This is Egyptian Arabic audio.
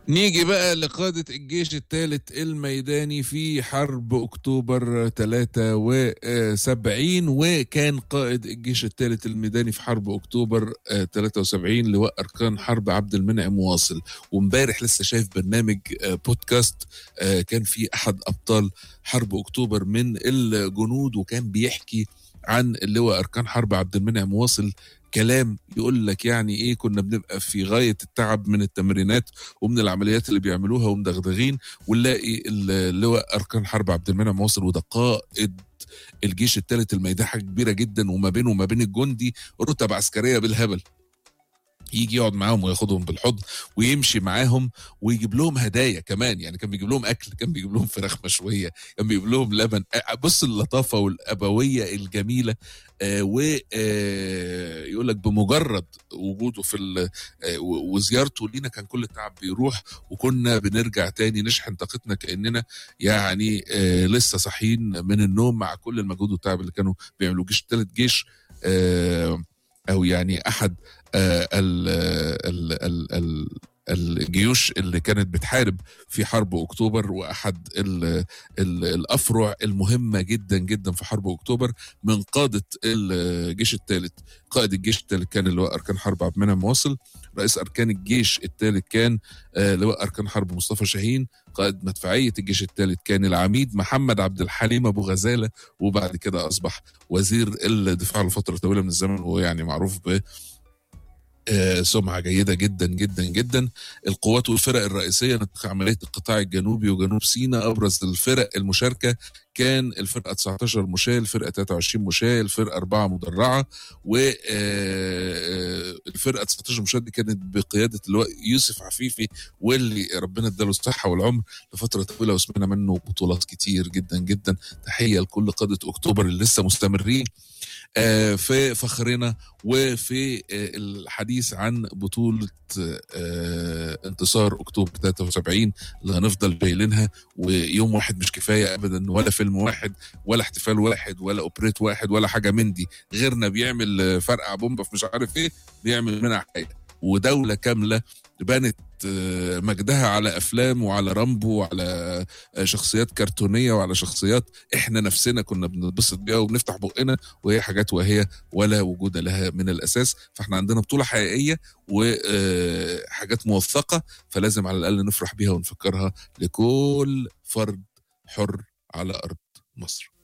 نيجي بقى لقادة الجيش الثالث الميداني في حرب أكتوبر 73 وكان قائد الجيش الثالث الميداني في حرب أكتوبر 73 لواء أركان حرب عبد المنعم واصل وامبارح لسه شايف برنامج بودكاست كان في أحد أبطال حرب أكتوبر من الجنود وكان بيحكي عن اللواء أركان حرب عبد المنعم واصل كلام يقول لك يعني ايه كنا بنبقى في غايه التعب من التمرينات ومن العمليات اللي بيعملوها ومدغدغين ونلاقي اللواء اركان حرب عبد المنعم واصل وده قائد الجيش الثالث الميدان حاجه كبيره جدا وما بينه وما بين الجندي رتب عسكريه بالهبل يجي يقعد معاهم وياخدهم بالحضن ويمشي معاهم ويجيب لهم هدايا كمان يعني كان بيجيب لهم اكل كان بيجيب لهم فراخ مشويه كان بيجيب لهم لبن بص اللطافه والابويه الجميله آه ويقول لك بمجرد وجوده في آه وزيارته لينا كان كل التعب بيروح وكنا بنرجع تاني نشحن طاقتنا كاننا يعني آه لسه صاحيين من النوم مع كل المجهود والتعب اللي كانوا بيعملوه جيش ثالث جيش آه او يعني احد آه ال ال ال ال الجيوش اللي كانت بتحارب في حرب اكتوبر واحد ال ال الافرع المهمه جدا جدا في حرب اكتوبر من قاده الجيش الثالث قائد الجيش الثالث كان اللواء اركان حرب عبد المنعم واصل رئيس اركان الجيش الثالث كان آه لواء اركان حرب مصطفى شاهين قائد مدفعيه الجيش الثالث كان العميد محمد عبد الحليم ابو غزاله وبعد كده اصبح وزير الدفاع لفتره طويله من الزمن وهو يعني معروف ب سمعة جيدة جدا جدا جدا القوات والفرق الرئيسية نطق عملية القطاع الجنوبي وجنوب سيناء أبرز الفرق المشاركة كان الفرقة 19 مشاة الفرقة 23 مشاة الفرقة 4 مدرعة والفرقة 19 مشاة دي كانت بقيادة اللواء يوسف عفيفي واللي ربنا اداله الصحة والعمر لفترة طويلة وسمعنا منه بطولات كتير جدا جدا تحية لكل قادة أكتوبر اللي لسه مستمرين في فخرنا وفي الحديث عن بطولة انتصار أكتوبر 73 اللي هنفضل بايلينها ويوم واحد مش كفاية أبدا ولا فيلم واحد ولا احتفال واحد ولا أوبريت واحد ولا حاجة من دي غيرنا بيعمل فرقع بومبا في مش عارف إيه بيعمل منها حاجة ودولة كاملة بنت مجدها على افلام وعلى رامبو وعلى شخصيات كرتونيه وعلى شخصيات احنا نفسنا كنا بنتبسط بيها وبنفتح بقنا وهي حاجات وهي ولا وجود لها من الاساس فاحنا عندنا بطوله حقيقيه وحاجات موثقه فلازم على الاقل نفرح بيها ونفكرها لكل فرد حر على ارض مصر